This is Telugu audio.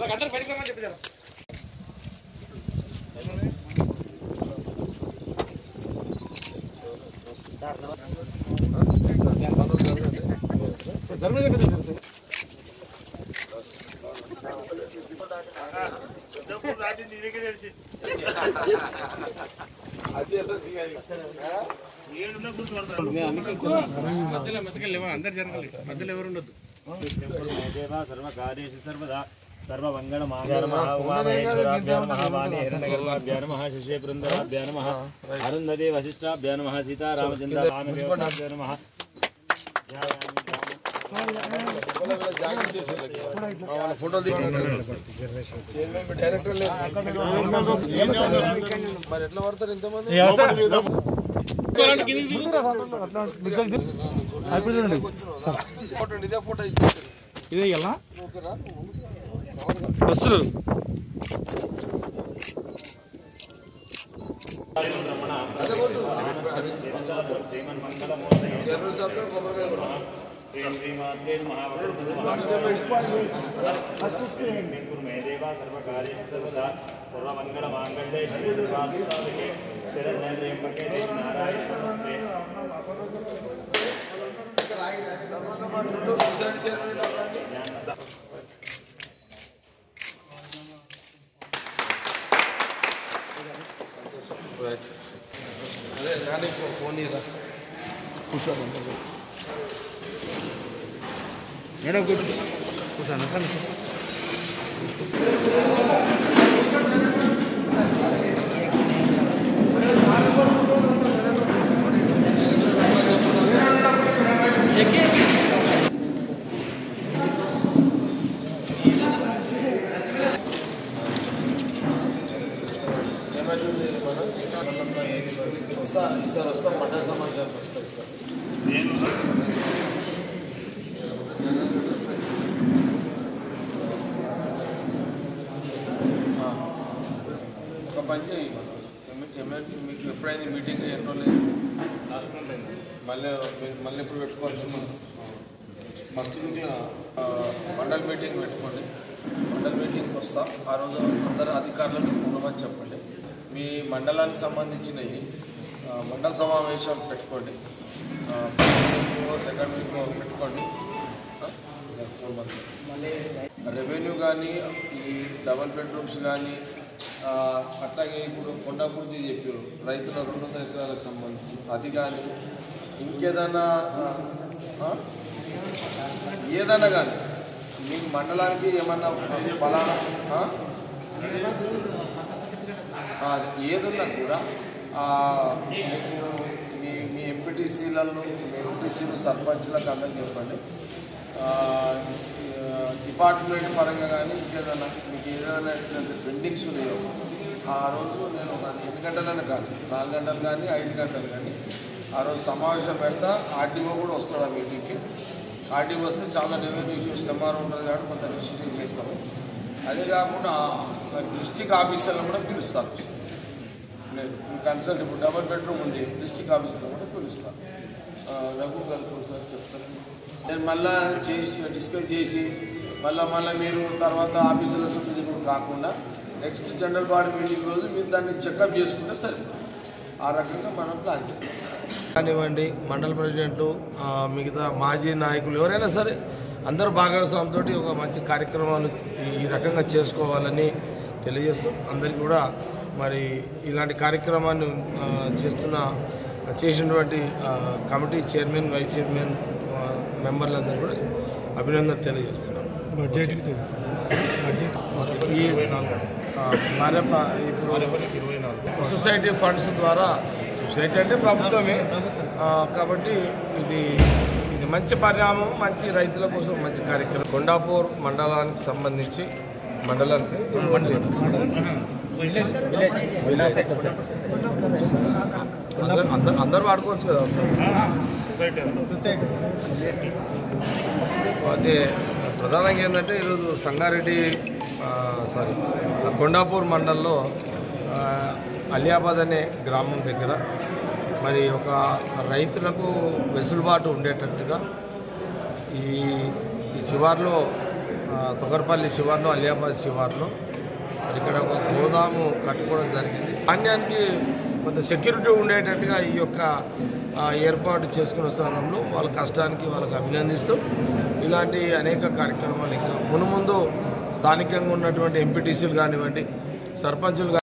మధ్యలో మధ్యలో లేవా అందరు జరగాలి మధ్యలో ఎవరు ఉండొద్దు సర్వకార్యేషు సర్వదా సర్వమంగళ ఉమామహేశ్వరాభ్యా నమః వాణి హిరణ్యగర్భాభ్యా నమః శశే బృందరాభ్యా నమః అరుంధతి వశిష్టాభ్యా నమః సీతారామచంద్ర భానుదేవతాభ్యా నమః ఫోటోలు డైరెక్టర్ లేదు మరి ఎట్లా పడతారు ఇంతమంది ఫోటో ఇదే ఫోటో ఇచ్చేసారు ఇదే ఇలా ఓకేనా బస్సులు చైర్మన్ సాబ్ గారు కొబ్బరికాయ కొట్టారు. శ్రీ శ్రీమాత్రే నమః దేవా సర్వకార్యేషు సర్వదా సర్వమంగళ మాంగళ్యే శివే సర్వార్థసాధకే శరణ్యేత్ర్యంబకే దేవి నారాయణ నమస్తే సొసైటీ చైర్మన్ ఎవరండి? రైట్ అదే నాని ఫోన్ ఇరా కూర్చోండి మేడం కూర్చో కూర్చోండి సార్ వస్తా ఈసారి వస్తాం మండల సమాచారం వస్తాం సార్ ఒక పని చేయి ఎమ్మె- ఎమ్మె- మీకు ఎప్పుడైనా మీటింగ్ ఎన్ని రోజులు మళ్ళీ మీరు మళ్ళీ ఎప్పుడు పెట్టుకోవాల్సి ఫస్ట్ వీక్లో మండల్ మీటింగ్ పెట్టుకోండి మండల్ మీటింగ్కి వస్తా ఆ రోజు అందరు అధికారులను ఉండమని చెప్పండి మీ మండలానికి సంబంధించినవి ఆ, మండల సమావేశం పెట్టుకోండి సెకండ్ వీక్ పెట్టుకోండి ఫోర్ మంత్ రెవెన్యూ కానీ ఈ డబల్ బెడ్రూమ్స్ కానీ ఆ, అట్లాగే ఇప్పుడు కొండాపూర్తి చెప్పారు రైతుల రెండు వందల ఎకరాలకు సంబంధించి అది కానీ ఇంకేదైనా ఆ, ఏదైనా కానీ మీకు మండలానికి ఏమన్నా ఫలానా ఆ? ఆ, ఏదున్నా కూడా ఆ, మీకు మీ మీ ఎంపీటీసీలలో మీ ఎంపీటీసీలు సర్పంచ్లకు అందరికి చెప్పండి ఆ, ఆ, డిపార్ట్మెంట్ పరంగా కానీ ఇంకేదైనా మీకు ఏదైనా ఇట్లాంటి పెండింగ్స్ ఉన్నాయో ఆ రోజు నేను ఒక ఎన్ని గంటలైనా కానీ నాలుగు గంటలు కానీ ఐదు గంటలు కానీ ఆ రోజు సమావేశం పెడతా ఆర్టీఓ కూడా వస్తాడు ఆ మీటింగ్కి ఆర్టీఓ వస్తే చాలా రెవెన్యూ ఇష్యూస్ ఎంఆర్ ఉంటుంది కాబట్టి కొంత డిసిషన్ చేస్తాము అదే కాకుండా డిస్టిక్ ఆఫీసర్లను కూడా పిలుస్తారు నేను మీ కన్సల్ట్ ఇప్పుడు డబల్ బెడ్రూమ్ ఉంది డిస్టిక్ ఆఫీసర్లో కూడా పిలుస్తాను ఆ, రఘు గారు సార్ చెప్తాను నేను మళ్ళా చేసి డిస్కస్ చేసి మళ్ళీ మళ్ళీ మీరు తర్వాత ఆఫీసుల చుట్టూ తిరుగుడు కాకుండా నెక్స్ట్ జనరల్ బాడీ మీటింగ్ రోజు మీరు దాన్ని చెకప్ చేసుకుంటే సరిపోతుంది ఆ రకంగా మనం ప్లాన్ చేయాలి కానివ్వండి మండల ప్రెసిడెంట్లు ఆ, మిగతా మాజీ నాయకులు ఎవరైనా సరే అందరూ భాగస్వామితో ఒక మంచి కార్యక్రమాలు ఈ- ఈ రకంగా చేసుకోవాలని తెలియజేస్తాం అందరికీ కూడా మరి ఇలాంటి కార్యక్రమాన్ని ఆ, చేస్తున్న చేసినటువంటి ఆ, కమిటీ చైర్మన్ వైస్ చైర్మన్ ఆ, మెంబర్లందరూ కూడా అభినందన తెలియజేస్తున్నాం ఈ ఆ, భారత ఇప్పుడు సొసైటీ ఫండ్స్ ద్వారా సొసైటీ అంటే ప్రభుత్వమే ఆ, కాబట్టి ఇది ఇది మంచి పరిణామం మంచి రైతుల కోసం మంచి కార్యక్రమం కొండాపూర్ మండలానికి సంబంధించి మండలానికి మండలం విలేజ్. అందరూ అందరూ అందరూ వాడుకోవచ్చు కదా అవసరం అదే ప్రధానంగా ఏంటంటే ఈరోజు సంగారెడ్డి ఆ, సారీ ఆ కొండాపూర్ మండల్లో ఆ, అలియాబాద్ అనే గ్రామం దగ్గర మరి ఒక రైతులకు వెసులుబాటు ఉండేటట్టుగా ఈ ఈ శివార్లో ఆ, తొగరపల్లి శివార్లో అలియాబాద్ శివార్లో మరి ఇక్కడ ఒక గోదాము కట్టుకోవడం జరిగింది ధాన్యానికి కొంత సెక్యూరిటీ ఉండేటట్టుగా ఈ యొక్క ఆ, ఏర్పాటు చేసుకున్న స్థానంలో వాళ్ళ కష్టానికి వాళ్ళకి అభినందిస్తూ ఇలాంటి అనేక కార్యక్రమాలు ఇంకా మునుముందు స్థానికంగా ఉన్నటువంటి ఎంపీటీసీలు కానివ్వండి సర్పంచులు